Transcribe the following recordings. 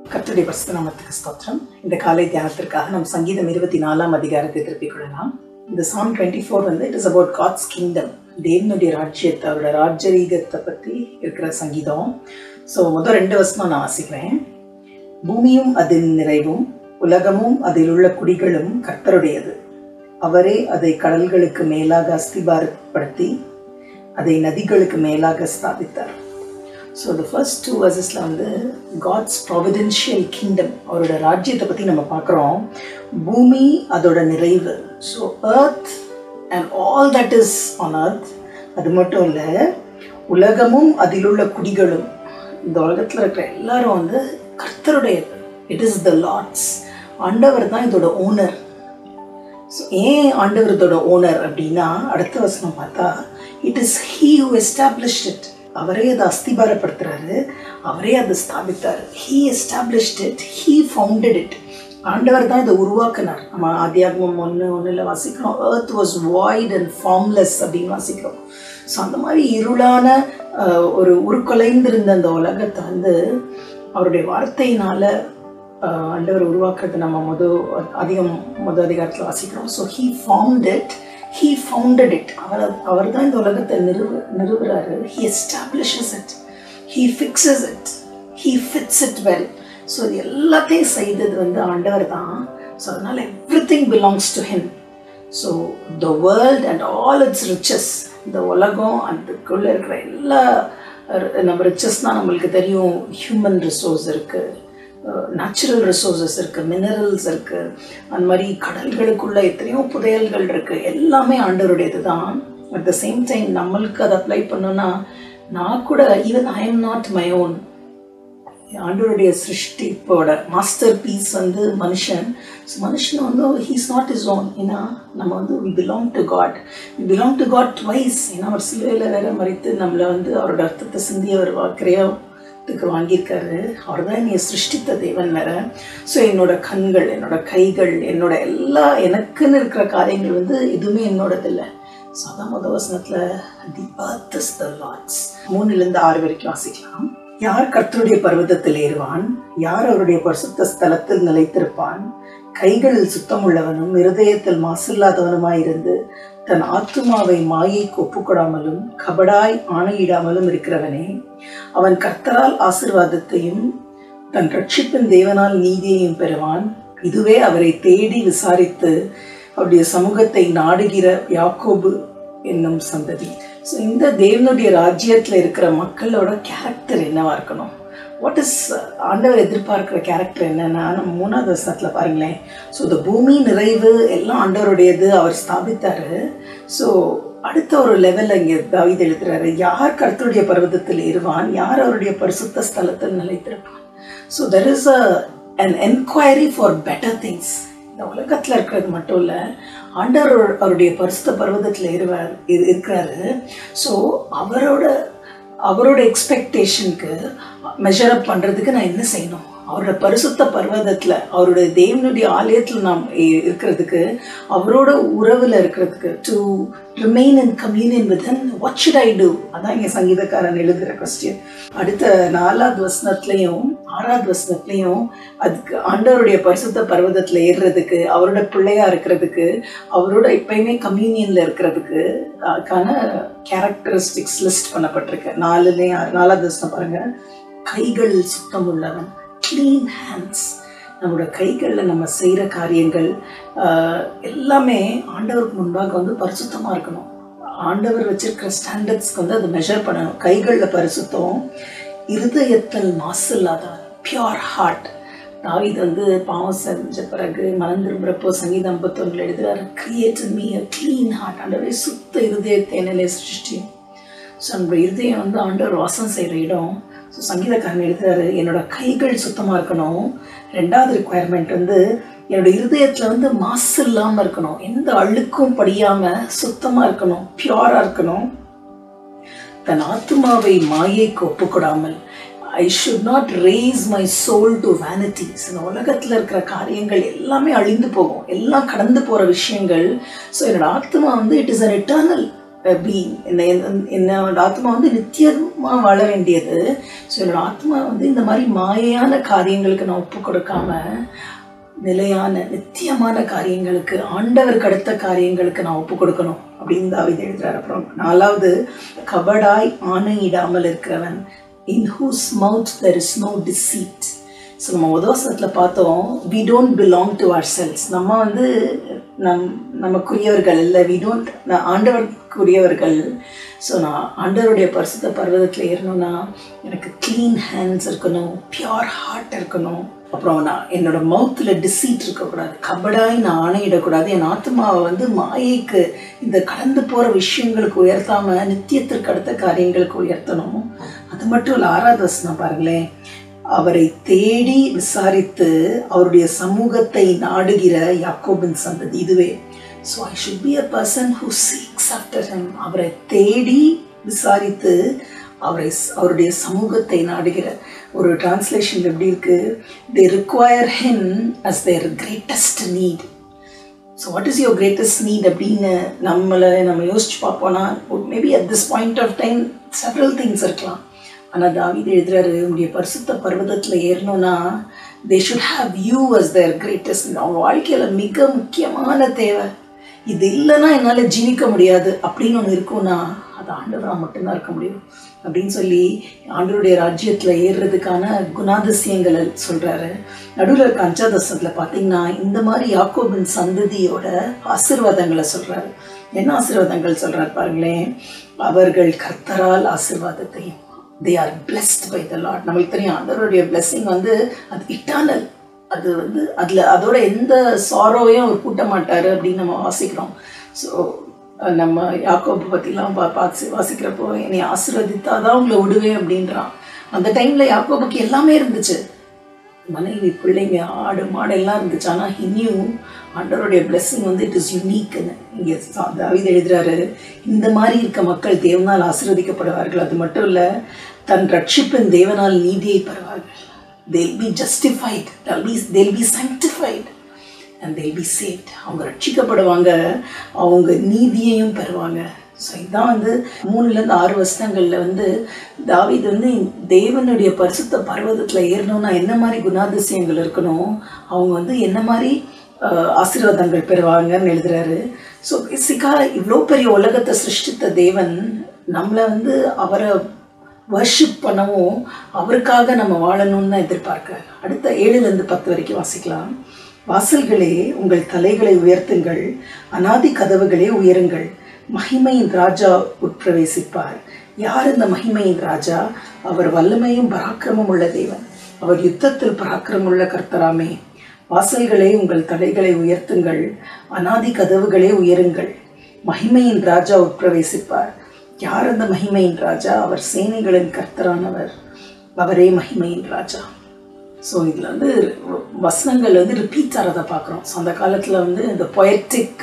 கர்த்தருடைய பரிசுத்த நாமத்துக்கு ஸ்தோத்திரம் இந்த காலை தியானத்திற்காக நம் சங்கீதம் இருபத்தி நாலாம் அதிகாரத்தை திருப்பிக் கொள்ளலாம் இந்த சாம் டுவெண்ட்டி ஃபோர் வந்து it is about God's kingdom தேவனுடைய ராஜ்யத்தை அவரோட ராஜரீகத்தை பற்றி இருக்கிற சங்கீதம் ஸோ முதல் ரெண்டு வருஷமாக நான் வாசிக்கிறேன் பூமியும் அதன் நிறைவும் உலகமும் அதில் உள்ள குடிகளும் கர்த்தருடையது அவரே அதை கடல்களுக்கு மேலாக அஸ்திபாரப்படுத்தி அதை நதிகளுக்கு மேலாக ஸ்தாபித்தார் so the first two verses வந்து காட்ஸ் ப்ராவிடென்ஷியல் கிங்டம் அவரோட ராஜ்யத்தை பற்றி நம்ம பார்க்குறோம் பூமி அதோட நிறைவு so earth and all that is on earth அது மட்டும் இல்லை உலகமும் அதில் உள்ள குடிகளும் இந்த உலகத்தில் இருக்கிற எல்லாரும் வந்து கர்த்தருடையது இட் இஸ் த லார்ட்ஸ் ஆண்டவர் தான் இதோட ஓனர் ஸோ ஏன் ஆண்டவர் இதோட ஓனர் அப்படின்னா அடுத்த வசனம் பார்த்தா it is he who established it அவரே அதை அஸ்திபாரப்படுத்துறாரு அவரே அதை ஸ்தாபித்தார் he established it he founded it ஆண்டவர் தான் இதை உருவாக்குனார் நம்ம ஆத்தியாகமம் ஒன்று ஒன்றில் வாசிக்கிறோம் earth was void and formless அப்படின்னு வாசிக்கிறோம் ஸோ அந்த மாதிரி இருளான அஹ், ஒரு உருக்குலைந்திருந்த அந்த உலகத்தை வந்து அவருடைய வார்த்தையினால ஆஹ் ஆண்டவர் உருவாக்குறது நம்ம முத அதிகம் முத அதிகாரத்தில் வாசிக்கிறோம் so he found it he founded it அவர் அவர் தான் இந்த உலகத்தை நிறுவ நிறுவுறாரு he establishes it he fixes it he fits it well so இது எல்லாத்தையும் செய்தது வந்து ஆண்டவர் தான் ஸோ அதனால் everything belongs to him so the world and all its riches இந்த உலகம் அதுக்குள்ளே இருக்கிற எல்லா அஹ், நம்ம ரிச்சஸ்னால் நம்மளுக்கு தெரியும் ஹியூமன் ரிசோர்ஸ் இருக்குது நேச்சுரல் ரிசோர்ஸஸ் இருக்குது மினரல்ஸ் இருக்குது அந்த மாதிரி கடல்களுக்குள்ள எத்தனையோ புதையல்கள் இருக்குது எல்லாமே ஆண்டவருடையது தான் அட் த சேம் டைம் நம்மளுக்கு அதை அப்ளை பண்ணோன்னா நான் கூட even I am not my own ஆண்டவருடைய சிருஷ்டிப்போட மாஸ்டர் பீஸ் வந்து மனுஷன் ஸோ மனுஷன் வந்து ஹீஸ் நாட் இஸ் ஓன் ஏன்னா நம்ம வந்து we belong to God we belong to God twice ஏன்னா அவர் சிலுவையில் வேற மறித்து நம்மளை வந்து அவரோட அர்த்தத்தை சிந்தி அவர் வாக்கிறையாத்துக்கு வாங்கியிருக்காரு அவர் தான் என்னை சிருஷ்டித்த தேவன் வேற ஸோ என்னோட கண்கள் என்னோட கைகள் என்னோட எல்லா எனக்குன்னு இருக்கிற காரியங்கள் வந்து எதுவுமே என்னோடது இல்லை ஸோ அதான் முத வசனத்தில் the earth is the Lord's மூணுலேருந்து ஆறு வரைக்கும் வாசிக்கலாம் யார் கர்த்தருடைய பர்வதத்தில் ஏறுவான் யார் அவருடைய பரிசுத்த ஸ்தலத்தில் நிலைத்திருப்பான் கைகளில் சுத்தமுள்ளவனும் இருதயத்தில் மாசில்லாதவனுமாயிருந்து தன் ஆத்துமாவை மாயைக்கு ஒப்புக்கொடாமலும் கபடாய் ஆணையிடாமலும் இருக்கிறவனே அவன் கர்த்தரால் ஆசிர்வாதத்தையும் தன் ரட்சிப்பின் தேவனால் நீதியையும் பெறுவான் இதுவே அவரை தேடி விசாரித்து அவருடைய சமூகத்தை நாடுகிற யாக்கோபு என்னும் சந்ததி ஸோ இந்த தேவனுடைய ராஜ்யத்தில் இருக்கிற மக்களோட கேரக்டர் என்னவா இருக்கணும் வாட் இஸ் ஆண்டவர் எதிர்பார்க்கிற கேரக்டர் என்னன்னா நம்ம மூணாவது வருஷத்தில் பாருங்களேன் ஸோ இந்த பூமி நிறைவு எல்லாம் ஆண்டவருடையது அவர் ஸ்தாபித்தாரு ஸோ அடுத்த ஒரு லெவலில் இங்கே தாவீது எழுதுறாரு யார் கர்த்தருடைய பர்வதத்தில் ஏறுவான் யார் அவருடைய பரிசுத்த ஸ்தலத்தில் நிலைத்திருப்பான் so there is a an enquiry for better things இந்த உலகத்தில் இருக்கிறது மட்டும் இல்லை ஆண்டவர் அவருடைய பரிசுத்த பர்வதத்தில் இருவார் இரு- இருக்கிறாரு ஸோ அவரோட அவரோட எக்ஸ்பெக்டேஷனுக்கு மெஷர் அப் பண்ணுறதுக்கு நான் என்ன செய்யணும் அவரோட பரிசுத்த பர்வதத்தில் அவருடைய தேவனுடைய ஆலயத்தில் நாம் இ- இருக்கிறதுக்கு அவரோட உறவில் இருக்கிறதுக்கு to remain in communion with him what should I do அதான் இங்கே சங்கீதக்காரன் எழுதுகிற கொஸ்டின் அடுத்த நாலாவது வசனத்துலேயும் ஆறாவது வசனத்துலேயும் அதுக்கு ஆண்டவருடைய பரிசுத்த பர்வதத்தில் ஏறுறதுக்கு அவரோட பிள்ளையா இருக்கிறதுக்கு அவரோட எப்பயுமே கம்யூனியனில் இருக்கிறதுக்கு அதுக்கான கேரக்டரிஸ்டிக்ஸ் லிஸ்ட் பண்ணப்பட்டிருக்கு நாலுலேயும் ஆறு நாலாவது வசனம் பாருங்க கைகள் சுத்தம் உள்ளவன் க்ளீன் ஹேண்ட்ஸ் நம்மளோட கைகளில் நம்ம செய்கிற காரியங்கள் ஆஹ், எல்லாமே ஆண்டவருக்கு முன்பாக வந்து பரிசுத்தமாக இருக்கணும் ஆண்டவர் வச்சிருக்கிற ஸ்டாண்டர்ட்ஸ்க்கு வந்து அதை மெஷர் பண்ணணும் கைகளில் பரிசுத்தம் இருதயத்தில் மாசு இல்லாதவன் பியோர் ஹார்ட் தாவீது வந்து பாவம் செஞ்ச பிறகு மனம் திரும்புறப்போ சங்கீதம் ஐம்பத்தொன்னில் எழுதுறாரு create me a clean heart ஆண்டவரே சுத்த இருதயத்தை என்னிலே சிருஷ்டியும் ஸோ நம்ம இருதயம் வந்து ஆண்டவர் வாசம் செய்கிற இடம் ஸோ சங்கீதக்காரன் எழுதுறாரு என்னோட கைகள் சுத்தமாக இருக்கணும் ரெண்டாவது ரிக்குவயர்மெண்ட் வந்து என்னோட இருதயத்தில் வந்து மாசு இல்லாமல் இருக்கணும் எந்த அழுக்கும் படியாமல் சுத்தமாக இருக்கணும் பியூராக இருக்கணும் தன் ஆத்மாவை மாயைக்கு ஒப்புக்கொடாமல் I should not raise my soul to vanities இந்த உலகத்தில் இருக்கிற காரியங்கள் எல்லாமே அழிந்து போகும் எல்லாம் கடந்து போகிற விஷயங்கள் ஸோ என்னோட ஆத்மா வந்து it is an eternal being என்ன என்ன- என்னோட ஆத்மா வந்து நித்தியமா வாழ வேண்டியது ஸோ என்னோட ஆத்மா வந்து இந்த மாதிரி மாயையான காரியங்களுக்கு நான் ஒப்பு கொடுக்காம நிலையான நித்தியமான காரியங்களுக்கு ஆண்டவருக்கு அடுத்த காரியங்களுக்கு நான் ஒப்பு கொடுக்கணும் அப்படின்னு தாவித எழுதுறாரு அப்புறம் நாலாவது கபடாய் ஆணையிடாமல் இருக்கிறவன் in whose mouth there is no deceit so நம்ம உதவசத்தில் பார்த்தோம் we don't belong to ourselves நம்ம வந்து நம் நமக்குரியவர்கள் இல்லை வி டோன்ட் நான் ஆண்டவருக்குரியவர்கள் ஸோ நான் ஆண்டவருடைய பரிசுத்த பர்வதத்தில் ஏறணும்னா எனக்கு க்ளீன் ஹேண்ட்ஸ் இருக்கணும் பியோர் ஹார்ட் இருக்கணும் அப்புறம் நான் என்னோட மவுத்தில் டிசீட் இருக்கக்கூடாது கபடாய் நான் ஆணையிடக்கூடாது என் ஆத்மாவை வந்து மாயைக்கு இந்த கடந்து போகிற விஷயங்களுக்கு உயர்த்தாம நித்தியத்திற்கு அடுத்த காரியங்களுக்கு உயர்த்தணும் அது மட்டும் இல்லை ஆறாவது வசனம் பாருங்களேன் அவரை தேடி விசாரித்து அவருடைய சமூகத்தை நாடுகிற யாக்கோபின் சந்ததி இதுவே so I should be a person who seeks after him அவரை தேடி விசாரித்து அவரை அவருடைய சமூகத்தை நாடுகிற ஒரு டிரான்ஸ்லேஷன் எப்படி இருக்கு they require him as their greatest need so what is your greatest need அப்படின்னு நம்மளை நம்ம யோசிச்சு பார்ப்போம்னா maybe at this point of time several things இருக்கலாம் ஆனால் தாவீது எழுதுறாரு உங்களுடைய பரிசுத்த பர்வதத்தில் ஏறணும்னா they should have you as their greatest அவங்க வாழ்க்கையில் மிக முக்கியமான தேவை இது இல்லைன்னா என்னால் ஜீவிக்க முடியாது அப்படின்னு ஒன்று இருக்கும்னா அது ஆண்டவராக மட்டும்தான் இருக்க முடியும் அப்படின்னு சொல்லி ஆண்டவருடைய ராஜ்யத்தில் ஏறுறதுக்கான குணாதிசயங்களை சொல்கிறாரு நடுவில் இருக்க அஞ்சாதசத்தில் பார்த்தீங்கன்னா இந்த மாதிரி யாக்கோபின் சந்ததியோட ஆசீர்வாதங்களை சொல்கிறாரு என்ன ஆசீர்வாதங்கள் சொல்கிறாரு பாருங்களேன் அவர்கள் கர்த்தரால் ஆசீர்வாதத்தையும் they are blessed by the Lord நம்மளுக்கு தெரியும் ஆண்டவருடைய பிளெஸ்ஸிங் வந்து அது இட்டானல் அது வந்து அதில் அதோட எந்த சாரோவையும் அவர் கூட்ட மாட்டார் அப்படின்னு நம்ம வாசிக்கிறோம் ஸோ நம்ம யாக்கோபு பற்றிலாம் பா பார்த்து வாசிக்கிறப்போ என்னை ஆசீர்வதித்தா தான் உங்களை விடுவேன் அப்படின்றான் அந்த டைமில் யாக்கோபுக்கு எல்லாமே இருந்துச்சு மனைவி பிள்ளைங்க ஆடு மாடு எல்லாம் இருந்துச்சு ஆனால் இனியும் ஆண்டவருடைய blessing வந்து இட் இஸ் யூனிக்னு இங்கே தாவீது எழுதுறாரு இந்த மாதிரி இருக்க மக்கள் தேவனால் ஆசீர்வதிக்கப்படுவார்கள் அது மட்டும் இல்லை தன் ரட்சிப்பின் தேவனால் நீதியை பெறுவார்கள் they'll be justified they'll be they'll be sanctified and they'll be saved அவங்க ரட்சிக்கப்படுவாங்க அவங்க நீதியையும் பெறுவாங்க ஸோ இதான் வந்து மூணுலேருந்து ஆறு வருஷங்களில் வந்து தாவீது வந்து தேவனுடைய பரிசுத்த பர்வதத்தில் ஏறணும்னா என்ன மாதிரி குணாதிசயங்கள் இருக்கணும் அவங்க வந்து என்ன மாதிரி ஆஹ், ஆசீர்வாதங்கள் பெறுவாங்கன்னு எழுதுறாரு ஸோ பேசிக்காக இவ்வளோ பெரிய உலகத்தை சிருஷ்டித்த தேவன் நம்மளை வந்து அவரை வர்ஷிப் பண்ணவும் அவருக்காக நம்ம வாழணும்னு தான் எதிர்பார்க்க அடுத்த ஏழுலேருந்து பத்து வரைக்கும் வாசிக்கலாம் வாசல்களே உங்கள் தலைகளை உயர்த்துங்கள் அனாதி கதவுகளே உயருங்கள் மகிமையின் ராஜா உட்பிரவேசிப்பார் யார் இந்த மகிமையின் ராஜா அவர் வல்லமையும் பராக்கிரமும் உள்ள தேவன் அவர் யுத்தத்தில் பராக்கிரமுள்ள கர்த்தராமே வாசல்களே உங்கள் தலைகளை உயர்த்துங்கள் அனாதி கதவுகளே உயருங்கள் மகிமையின் ராஜா உட்பிரவேசிப்பார் யார் அந்த மகிமையின் ராஜா அவர் சேனைகளின் கர்த்தரானவர் அவரே மகிமையின் ராஜா ஸோ இதில் வந்து வசனங்கள் வந்து ரிப்பீட் ஆகிறத பார்க்குறோம் ஸோ அந்த காலத்தில் வந்து இந்த பொயட்டிக்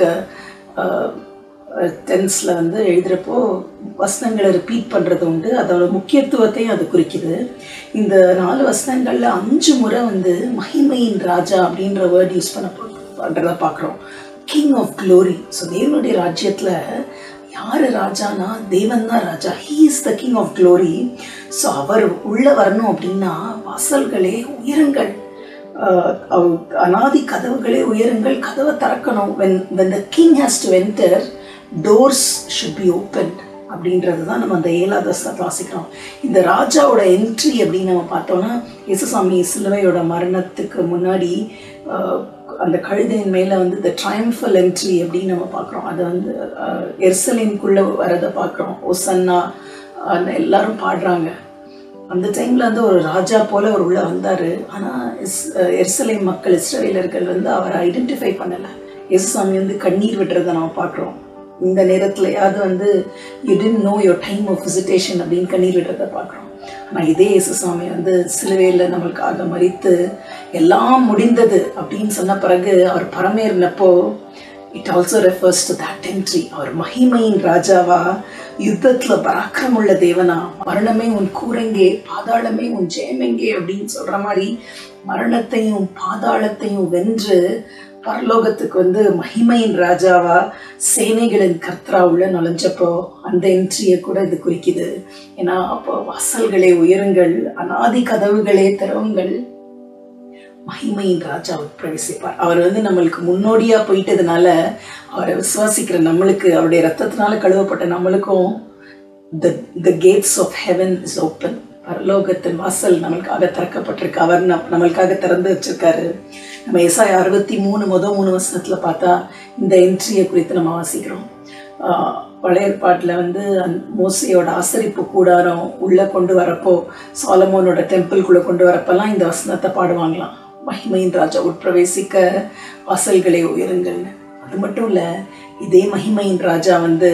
டென்ஸில் வந்து எழுதுகிறப்போ வசனங்களை ரிப்பீட் பண்ணுறது உண்டு அதோட முக்கியத்துவத்தையும் அது குறிக்குது இந்த நாலு வசனங்களில் அஞ்சு முறை வந்து மகிமையின் ராஜா அப்படின்ற வேர்ட் யூஸ் பண்ண பண்ணுறத பார்க்குறோம் கிங் ஆஃப் க்ளோரி ஸோ தேவனுடைய ராஜ்யத்தில் யார் ராஜானா தேவன் தான் ராஜா he is the king of glory so அவர் உள்ளே வரணும் அப்படின்னா வாசல்களே உயருங்கள் ஆஹ் அவ்- அனாதி கதவுகளே உயருங்கள் கதவை திறக்கணும் when when the king has to enter doors should be open அப்படின்றது தான் நம்ம அந்த ஏழாவது வசனத்தை வாசிக்கிறோம் இந்த ராஜாவோட என்ட்ரி அப்படின்னு நம்ம பார்த்தோம்னா இயேசுசாமி சிலுவையோட மரணத்துக்கு முன்னாடி ஆஹ், அந்த கழுதையின் மேலே வந்து இந்த ட்ரையம்ஃபல் என்ட்ரி அப்படின்னு நம்ம பார்க்குறோம் அதை வந்து எர்சலேம்குள்ளே வரதை பார்க்குறோம் ஒசன்னா ஆஹ், எல்லாரும் பாடுறாங்க அந்த டைமில் வந்து ஒரு ராஜா போல அவர் உள்ளே வந்தார் ஆனால் இஸ் எருசலேம் மக்கள் இஸ்ரவேலர்கள் வந்து அவரை ஐடென்டிஃபை பண்ணலை இயேசுசாமி வந்து கண்ணீர் விடுறதை நம்ம பார்க்குறோம் இந்த நேரத்துலையாவது வந்து you didn't know your time of visitation அப்படின்னு கண்ணீர் விடுறதை பார்க்குறோம் ஆனால் இதே இயேசுசாமி வந்து சிலுவையில் நம்மளுக்காக மறித்து எல்லாம் முடிந்தது அப்படின்னு சொன்ன பிறகு அவர் பரமேறினப்போ it also refers to that entry அவர் மகிமையின் ராஜாவா யுத்தத்துல பராக்கிரமுள்ள தேவனா மரணமே உன் கூரெங்கே பாதாளமே உன் ஜெயமெங்கே அப்படின்னு சொல்ற மாதிரி மரணத்தையும் பாதாளத்தையும் வென்று பரலோகத்துக்கு வந்து மகிமையின் ராஜாவா சேனைகளின் கர்த்தரா உள்ள நுழைஞ்சப்போ அந்த என்ட்ரியை கூட இது குறிக்குது ஏன்னா அப்போ வாசல்களே உயருங்கள் அனாதி கதவுகளே திறவுங்கள் மகிமையின் ராஜா பிரவேசிப்பார் அவர் வந்து நம்மளுக்கு முன்னோடியா போயிட்டதுனால அவரை விசுவாசிக்கிற நம்மளுக்கு அவருடைய ரத்தத்தினால கழுவப்பட்ட நம்மளுக்கும் the the gates of heaven is open பரலோகத்தின் வாசல் நம்மளுக்காக திறக்கப்பட்டிருக்கு அவர் நம் நம்மளுக்காக திறந்து வச்சிருக்காரு நம்ம எஸ்ஐ அறுபத்தி மூணு முதல் மூணு வருஷத்துல பார்த்தா இந்த என்ட்ரியை குறித்து நம்ம வாசிக்கிறோம் ஆஹ் பழைய ஏற்பாட்டில் வந்து அந்த மோசையோட ஆசரிப்பு கூடாரம் உள்ளே கொண்டு வரப்போ சாலமோனோட டெம்பிள்குள்ளே கொண்டு வரப்பெல்லாம் இந்த வசனத்தை பாடுவாங்களாம் மகிமையின் ராஜா உட்பிரவேசிக்க வாசல்களை உயருங்கள்னு அது மட்டும் இல்லை இதே மகிமையின் ராஜா வந்து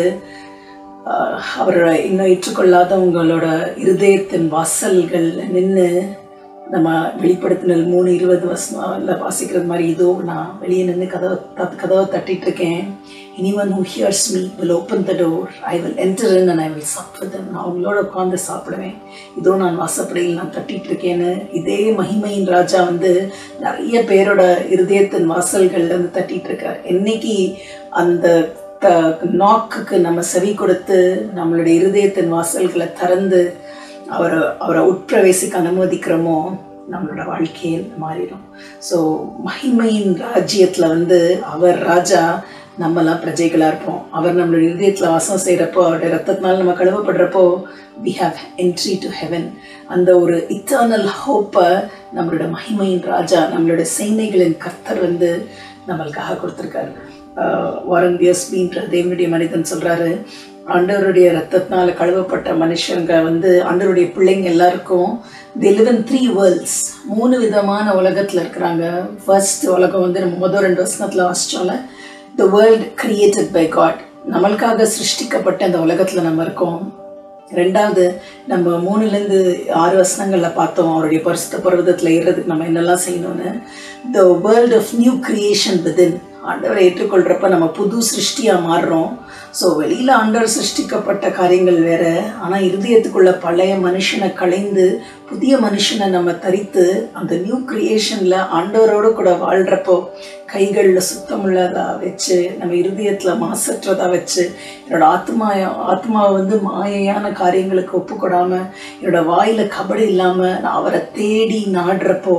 ஆஹ், அவரை இன்னும் ஏற்றுக்கொள்ளாதவங்களோட இருதயத்தின் வாசல்கள் நின்று நம்ம வெளிப்படுத்தினல் மூணு இருபது வருஷம்ல வாசிக்கிறது மாதிரி இதோ நான் வெளியே நின்று கதவை த- கதவை தட்டிட்டு இருக்கேன் anyone who hears me will open the door I will enter in and I will சாப்பிடுது நான் அவங்களோட உட்காந்து சாப்பிடுவேன் இதோ நான் வாசப்படையில் நான் தட்டிட்டு இருக்கேன்னு இதே மகிமையின் ராஜா வந்து நிறைய பேரோட இருதயத்தின் வாசல்கள்ல இருந்து தட்டிட்டு இருக்கார் என்னைக்கு அந்த த நாக்குக்கு நம்ம செவி கொடுத்து நம்மளுடைய இருதயத்தின் வாசல்களை திறந்து அவரை அவரை உட்பிரவேசிக்க அனுமதிக்கிறோமோ நம்மளோட வாழ்க்கையே மாறிடும் ஸோ மகிமையின் ராஜ்யத்தில் வந்து அவர் ராஜா நம்மலாம் பிரஜைகளாக இருப்போம் அவர் நம்மளுடைய இருதயத்தில் வாசம் செய்கிறப்போ அவருடைய ரத்தத்தினால நம்ம கழுவப்படுறப்போ we have entry to heaven அந்த ஒரு இட்டர்னல் ஹோப்பை நம்மளோட மகிமையின் ராஜா நம்மளோட சேனைகளின் கர்த்தர் வந்து நம்மளுக்காக கொடுத்துருக்காரு வாரன் பியஸ்பின்ற தேவனுடைய மனிதன் சொல்கிறாரு ஆண்டவருடைய ரத்தத்தினால கழுவப்பட்ட மனுஷங்க வந்து ஆண்டவருடைய பிள்ளைங்க எல்லாருக்கும் they live in three worlds மூணு விதமான உலகத்தில் இருக்கிறாங்க ஃபர்ஸ்ட் உலகம் வந்து நம்ம முதல் ரெண்டு வருஷத்தில் வாசிச்சோம்ல the world created by God நம்மளுக்காக சிருஷ்டிக்கப்பட்ட அந்த உலகத்தில் நம்ம இருக்கோம் ரெண்டாவது நம்ம மூணுலேருந்து ஆறு வசனங்களில் பார்த்தோம் அவருடைய பரிசுத்த பர்வதத்தில் ஏறுறதுக்கு நம்ம என்னெல்லாம் செய்யணும்னு the world of new creation within ஆண்டவரை ஏற்றுக்கொள்கிறப்ப நம்ம புது சிருஷ்டியாக மாறுறோம் ஸோ வெளியில் ஆண்டவர் சிருஷ்டிக்கப்பட்ட காரியங்கள் வேற ஆனால் இருதயத்துக்குள்ள பழைய மனுஷனை களைந்து புதிய மனுஷனை நம்ம தரித்து அந்த நியூ கிரியேஷனில் ஆண்டவரோடு கூட வாழ்கிறப்போ கைகளில் சுத்தமுள்ளதா வச்சு நம்ம இருதயத்தில் மாசற்றதா வச்சு என்னோட ஆத்மா ஆத்மாவை வந்து மாயையான காரியங்களுக்கு ஒப்புக்கொடாமல் என்னோட வாயில் கபடி இல்லாமல் நான் அவரை தேடி நாடுறப்போ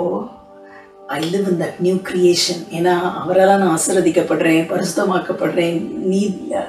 I live in that new creation ஏன்னா அவரால் நான் ஆசிர்வதிக்கப்படுறேன் பரிசுத்தமாக்கப்படுறேன் நீ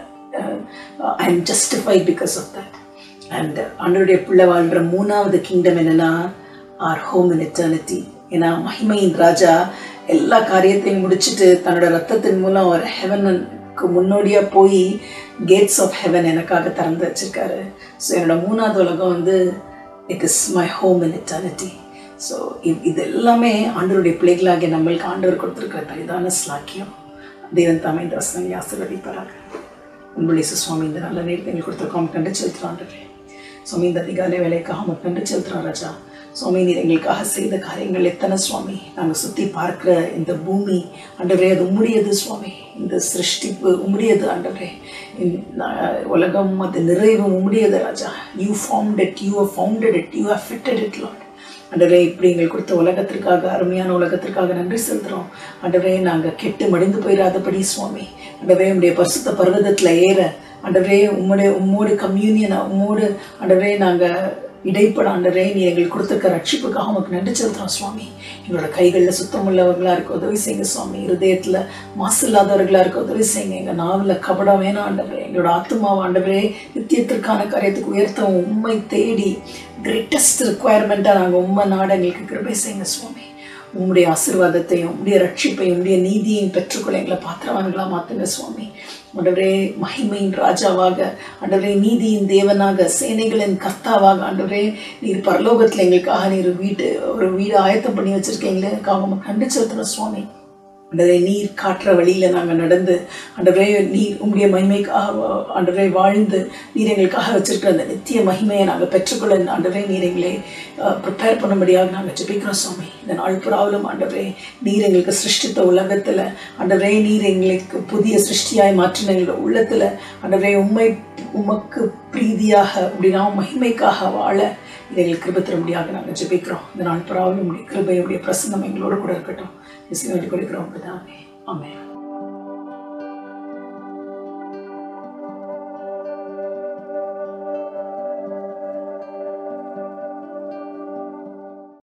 I am justified because of that and ஆண்டருடைய பிள்ளை வாழ்கிற மூணாவது கிங்டம் என்னன்னா ஆர் ஹோம் இன் எட்டர்னிட்டி ஏன்னா மகிமையின் ராஜா எல்லா காரியத்தையும் முடிச்சுட்டு தன்னோட ரத்தத்தின் மூலம் ஒரு ஹெவனுக்கு முன்னோடியாக போய் கேட்ஸ் ஆஃப் ஹெவன் எனக்காக திறந்து வச்சிருக்காரு ஸோ என்னோட மூணாவது உலகம் வந்து it is my home in eternity so இது எல்லாமே ஆண்டவருடைய பிள்ளைகளாகிய நம்மளுக்கு ஆண்டவர் கொடுத்துருக்கிற பரிதான ஸ்லாக்கியம் தேவன் தாமே இந்த வசனங்களை ஆசீர்வதிப்பாராக உங்களுடைய சுவாமி இந்த நல்ல நேரத்தை எங்களுக்கு கொடுத்துருக்கோம் கண்டு செலுத்துறான்றே சுவாமி இந்த அதிகாலை வேலைக்காக உமக்கு கண்டு செலுத்துறோம் ராஜா சுவாமி நீர் எங்களுக்காக செய்த காரியங்கள் எத்தனை சுவாமி நாங்கள் சுற்றி பார்க்குற இந்த பூமி ஆண்டவரே அது உம்முடையது சுவாமி இந்த சிருஷ்டிப்பு உம்முடையது ஆண்டவரே இந்த உலகம் அது நிறைவு உம்முடையது ராஜா you formed it you founded it you have fitted it Lord ஆண்டவரே இப்படி எங்களுக்கு கொடுத்த உலகத்திற்காக அருமையான உலகத்திற்காக நன்றி செலுத்துகிறோம் ஆண்டவரே நாங்கள் கெட்டு மடிந்து போயிடாதபடி சுவாமி ஆண்டவரே உடைய பரிசுத்த பர்வதத்தில் ஏற ஆண்டவரே உம்முடைய உம்மோடு கம்யூனியனை உம்மோடு ஆண்டவரே நாங்கள் இடைப்பட ஆண்டவரே நீ எங்களுக்கு கொடுத்துருக்க ரட்சிப்புக்காக உமக்கு நன்றி செலுத்துகிறோம் சுவாமி எங்களோட கைகளில் சுத்தமுள்ளவர்களாக இருக்க உதவி செய்யுங்க சுவாமி இருதயத்தில் மாசு இல்லாதவர்களாக இருக்க உதவி செய்யுங்க எங்கள் நாவில் கபடம் வேணாம் ஆண்டவரே எங்களோட ஆத்மாவை ஆண்டவரே நித்தியத்திற்கான காரியத்துக்கு உயர்த்தவும் உண்மை தேடி கிரேட்டஸ்ட் ரிக்குவயர்மெண்ட்டாக நாங்கள் உண்மை நாடு எங்களுக்கு கிருபை செய்யுங்க சுவாமி உம்முடைய ஆசீர்வாதத்தையும் உம்முடைய ரட்சிப்பையும் உம்முடைய நீதியையும் பெற்றுக்கொள்ள எங்களை பாத்திரவான்களா மாத்துங்க சுவாமி ஆண்டவரே மகிமையின் ராஜாவாக ஆண்டவரே நீதியின் தேவனாக சேனைகளின் கர்த்தாவாக ஆண்டவரே நீர் பரலோகத்தில் எங்களுக்காக நீர் வீட்டு ஒரு வீடு ஆயத்தம் பண்ணி வச்சிருக்கீங்களே அவங்க கண்டு செலுத்துகிறோம் சுவாமி ஆண்டவரே நீர் காட்டுற வழியில் நாங்கள் நடந்து ஆண்டவரே நீர் உங்களுடைய மகிமைக்காக ஆண்டவரே வாழ்ந்து நீர் எங்களுக்காக வச்சிருக்கிற அந்த நித்திய மகிமையை நாங்கள் பெற்றுக்கொள்ள ஆண்டவரே நீர் எங்களை ப்ரிப்பேர் பண்ணும்படியாக நாங்கள் ஜெபிக்கிறோம் சுவாமி இந்த நாள் புறாவிலும் ஆண்டவரே நீர் எங்களுக்கு சிருஷ்டித்த உலகத்தில் ஆண்டவரே நீர் எங்களுக்கு புதிய சிருஷ்டியாய் மாற்றின எங்களோட உள்ளத்தில் ஆண்டவரே உண்மை உமக்கு பிரீதியாக அப்படின்னா மகிமைக்காக வாழ இதை எங்களுக்கு கிருபை தரும்படியாக நாங்கள் ஜெபிக்கிறோம் இந்த நாள் புறாவிலும் உடைய கிருபை உடைய பிரசன்னம் எங்களோட கூட இருக்கட்டும் இசை வேண்டிக் கொடுக்கிறோம் பிதாவே ஆமென்